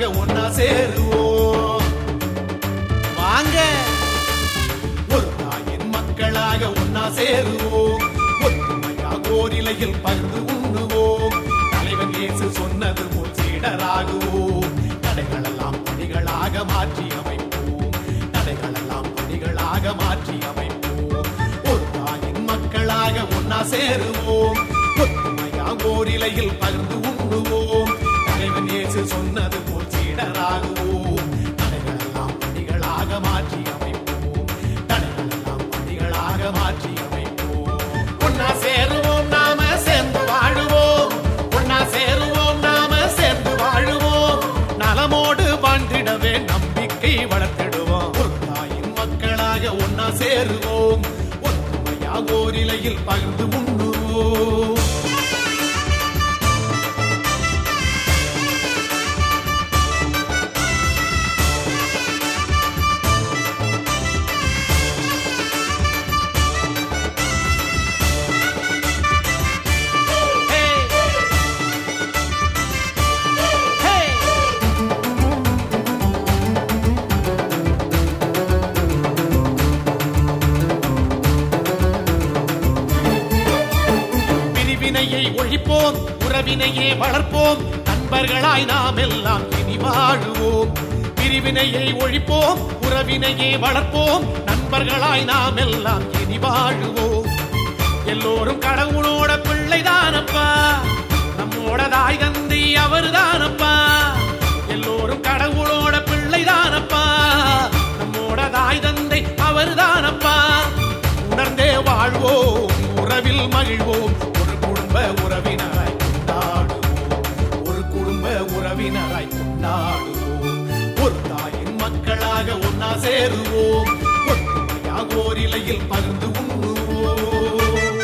ஒன்னா சேருவோம் வாங்க ஒரு தாயின் மக்களாக ஒன்னா சேருவோம் ஒற்றுமையா கோரிலையில் பகிர்ந்து உண்ணுவோம் தலைவன் இயேசு சொன்னது போல் சீடராகுவோம் தடைகளெல்லாம் படிகளாக மாற்றி அமைப்போம் தடைகளெல்லாம் படிகளாக மாற்றி அமைப்போம் ஒரு தாயின் மக்களாக ஒன்னா சேருவோம் ஒற்றுமையா கோரிலையில் பகிர்ந்து உண்ணுவோம் தலைவன் இயேசு சொன்னது போல் சீடராகுவோம் தடைகளெல்லாம் படிகளாக மாற்றி அமைப்போம் தடைகளெல்லாம் படிகளாக மாற்றி அமைப்போம் ஒன்னா சேருவோம் நாம சேர்ந்து வாழுவோம் ஒன்னா சேருவோம் நாம சேர்ந்து வாழுவோம் நலமோடு வாழ்ந்திடவே நம்பிக்கை வளர்த்திடுவோம் ஒரு தாயின் மக்களாக ஒன்னா சேருவோம் ஒற்றுமையா ஓரிலையில் பகிர்ந்து உண்ணுவோம் Hey! Hey! பிரிவினையை ஒழிப்போம் உறவினையே வளர்ப்போம் நண்பர்களாய் நாம் எல்லாம் இனி வாழுவோம் பிரிவினையை ஒழிப்போம் உறவினையே வளர்ப்போம் நண்பர்களாய் நாம் எல்லாம் இனி வாழுவோம் எல்லோரும் கடவுளோட பிள்ளைதானப்பா நம்மோட தாய் தந்தை அவர்தானப்பா எல்லோரும் கடவுளோட பிள்ளைதானப்பா நம்மோட தாய் தந்தை அவர்தானப்பா உணர்ந்தே வாழ்வோம் உறவில் மகிழ்வோம் ஒரு குடும்ப உறவினராய் கொண்டாடுவோம் ஒரு குடும்ப உறவினராய் கொண்டாடுவோம் ஒரு தாயின் மக்களாக ஒன்னா சேருவோம் ஒற்றுமையா ஓரிலையில் பகிர்ந்து உண்ணுவோம்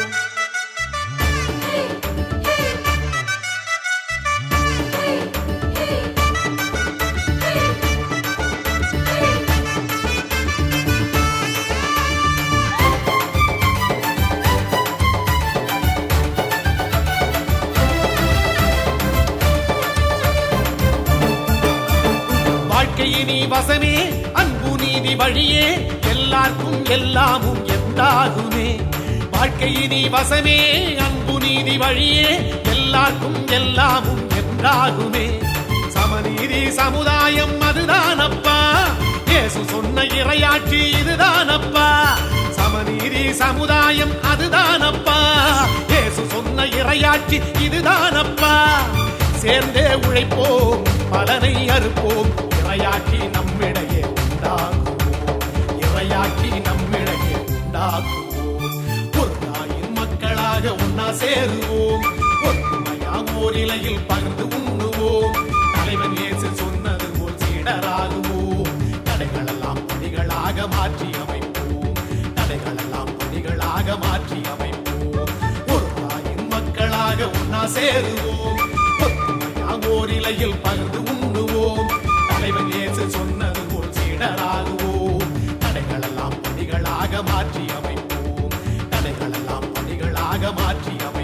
வாழ்க்கையினி வசமே அன்பு நீதி வழியே எல்லாருக்கும் எல்லாமும் எந்தாகுமே வாழ்க்கையினி வசமே அன்பு நீதி வழியே எல்லாருக்கும் எல்லாமும் என்றாகுமே சமநீதி சமுதாயம் அதுதானப்பா இயேசு சொன்ன இறையாட்சி இதுதானப்பா சமநீதி சமுதாயம் அதுதானப்பா இயேசு சொன்ன இறையாட்சி இதுதானப்பா சேர்ந்தே உழைப்போம் பலனை அறுப்போம் இறையாட்சி நம்மிடையே உண்டாக்குவோம் இறையாட்சி நம்மிடையே உண்டாக்குவோம் ஒரு தாயின் மக்களாக ஒன்னா சேருவோம் ஒற்றுமையா ஓரிலையில் பகிர்ந்து உண்ணுவோம் தலைவன் இயேசு சொன்னது போல் சீடராகுவோம் தடைகளெல்லாம் படிகளாக மாற்றி அமைப்போம் தடைகளெல்லாம் படிகளாக மாற்றி அமைப்போம் ஒரு தாயின் மக்களாக ஒன்னா சேருவோம் ஒற்றுமையா ஓரிலையில் பகிர்ந்து உண்ணுவோம் தலைவன் இயேசு சொன்னது போல் சீடராகுவோம் தடைகளெல்லாம் படிகளாக மாற்றி அமைப்போம் தடைகளெல்லாம் படிகளாக மாற்றி அமைப்போம்